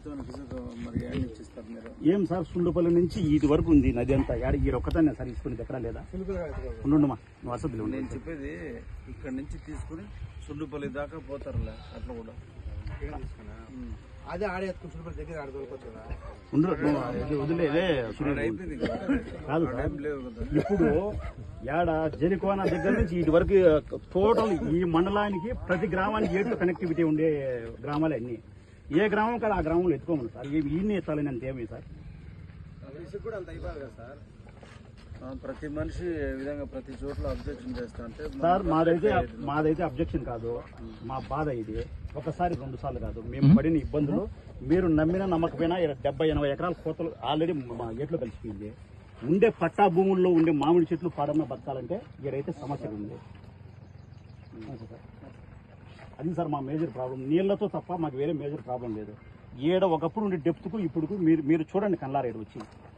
మరి ఏం ఇచ్చిస్తారు మీరు ఏం సార్ సుండుపల్లి నుంచి ఇటు వరకు ఉంది నది అంతా యాడ ఈ ఒక్కదాన్ని సార్ తీసుకునేది ఎక్కడా లేదా ఉండుమా నువ్వు వసతులు నేను చెప్పేది ఇక్కడ నుంచి తీసుకుని సుల్లుపల్లి దాకా పోతారులే అట్లా కూడా ఉమ్. అదే ఆడే ఎత్తుకుంటున్న దగ్గర ఆడ దొరకవచ్చు కదా ఉండు నువ్వు ఇది వదిలేదే ఆడ అయిపోయింది కదా. కాదు ఆడ సార్ ఏం లేవు కదా ఇప్పుడు యాడ జనికోన దగ్గర నుంచి ఇటు వరకు టోటల్ ఈ మండలానికి ప్రతి గ్రామానికి ఏటు కనెక్టివిటీ ఉండే గ్రామాలే అన్ని ఏ గ్రామం కదా ఆ గ్రామంలో ఎత్తుకోమని సార్ ఈ ఈయన్ని ఎత్తాలని అంత ఏమి సార్ కూడా అంత అయిపోదు కదా సార్ ఆ, ప్రతి మనిషి ఏ విధంగా ప్రతి చోట్ల అబ్జెక్షన్ చేస్తా అంటే సార్ మాదైతే మాదైతే అబ్జెక్షన్ కాదు మా బాధ ఇది ఒకసారి రెండు సార్లు కాదు మేము పడిన ఇబ్బందులు మీరు నమ్మిన నమ్మకపోయినా ఈడ డెబ్బై ఎనభై ఎకరాల కోతలు ఆల్రెడీ మా ఏట్లో కలిసిపోయింది ఉండే పట్టా భూముల్లో ఉండే మామిడి చెట్లు పాడన్న బతకాలంటే ఈడైతే సమస్య ఉంది అంతే సార్. అది సార్ మా మేజర్ ప్రాబ్లం నీళ్లతో తప్ప మాకు వేరే మేజర్ ప్రాబ్లం లేదు ఏడ ఒకప్పుడు ఉండే డెప్త్కు ఇప్పుడు మీరు మీరు చూడండి కల్లారేడు వచ్చి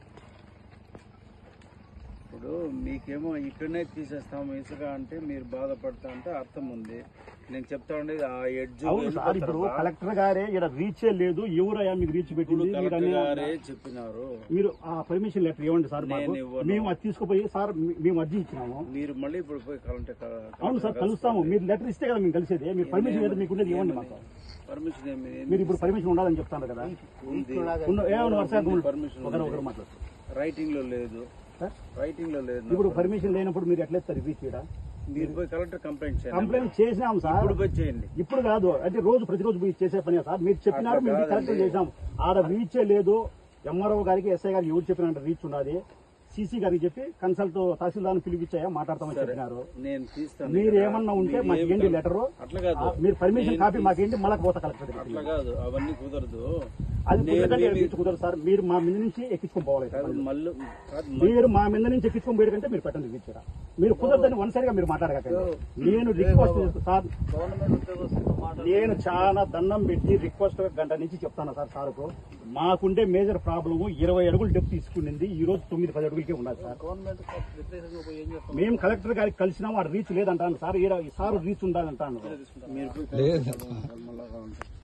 ఇప్పుడు మీకేమో ఇక్కడనే తీసేస్తాము ఇసుక అంటే మీరు బాధపడతా అంటే అర్థం ఉంది నేను చెప్తా ఉండేది ఆ ఎడ్జ్ అవును సార్ ఇప్పుడు కలెక్టర్ గారే ఇక్కడ రీచే లేదు ఎవరయ్యా మీకు రీచ్ పెట్టింది మీరు కలెక్టర్ అనే- గారే చెప్పినారు మీరు ఆ పర్మిషన్ లెటర్ ఇవ్వండి సార్ మాకు నేను ఇవ్వను. మేము అది తీసుకుపోయి సార్ మీ- మేము అర్జీ ఇచ్చినాము మీరు మళ్ళీ ఇప్పుడు పోయి కావాలంటే అవును సార్ కలుస్తాము మీరు లెటర్ ఇస్తే కదా మేము కలిసేది మీరు పర్మిషన్ ఏదో మీకు ఉండేది ఇవ్వండి మాకు పర్మిషన్ ఏమి మీరు ఇప్పుడు పర్మిషన్ ఉండాలని చెప్తాను కదా ఉంది ఉన్న- ఏమన్నా వర్షాలు పర్మిషన్ ఒకరు ఒకరు మాట్లాడు రైటింగ్ లో లేదు సార్ రైటింగ్ లో లేదు ఇప్పుడు పర్మిషన్ లేనప్పుడు మీరు ఎట్లా ఇస్తారు రీచ్ ఇక్కడ మీరు పోయి కలెక్టర్ కంప్లైంట్ చేయండి కంప్లైంట్ చేసినాం సార్ ఇప్పుడు పోయి చేయండి ఇప్పుడు కాదు అంటే రోజు ప్రతిరోజు పోయి చేసే పని సార్ మీరు చెప్పినారు అట్లా మేము కాదండి. కరెక్ట్ చేసాం ఆడ రీచే లేదు ఎంఆర్ఓ గారికి ఎస్ఐ గారికి ఎవరు చెప్పినట్టు రీచ్ ఉన్నది సీసీ గారికి చెప్పి కన్సల్ట్ తహసీల్దార్ పిలిపించాయా మాట్లాడతామని చెప్పినారు నేను తీస్తాను మీరు ఏమన్నా ఉంటే మీరు మాకు ఏం ఇవ్వండి కాదు. లెటర్ అట్లా కాదు మీరు పర్మిషన్ కాపీ మాకు ఏంటి మళ్ళీ పోతా కలెక్టర్ దగ్గరికి. అట్లా కాదు అవన్నీ కుదరదు అది నేను కుదరకంటే మీ- ఎక్కించు కుదరదు సార్ మీరు మా మీద నుంచి ఎక్కించుకొని పోవాలి కాదు మళ్ళీ కాదు మీరు మా మీద నుంచి ఎక్కించుకొని పోయకంటే మీరు పెట్టండి ఇచ్చారా మీరు కుదరదని వన్ సరిగా మీరు మాట్లాడకండి నేను రిక్వెస్ట్ చేస్తాను సార్ గవర్నమెంట్ ఉద్యోగస్తులతో మాట్లాడు నేను చాలా దండం పెట్టి రిక్వెస్ట్ గంట నుంచి చెప్తాను సార్ సార్కు మాకుండే మేజర్ ప్రాబ్లమ్ ఇరవై అడుగులు డెప్త్ తీసుకునింది ఈ రోజు తొమ్మిది పది అడుగులకే ఉన్నది సార్ గవర్నమెంట్ వ్యతిరేకంగా పోయి ఏం చేస్తాం మేము కలెక్టర్ గారికి కలిసినాము ఆ రీచ్ లేదంటాను సార్ ఈడ ఈ సార్ రీచ్ ఉండాలంటాను మీరు పోయి కలెక్టర్ మళ్ళా కావాలంటే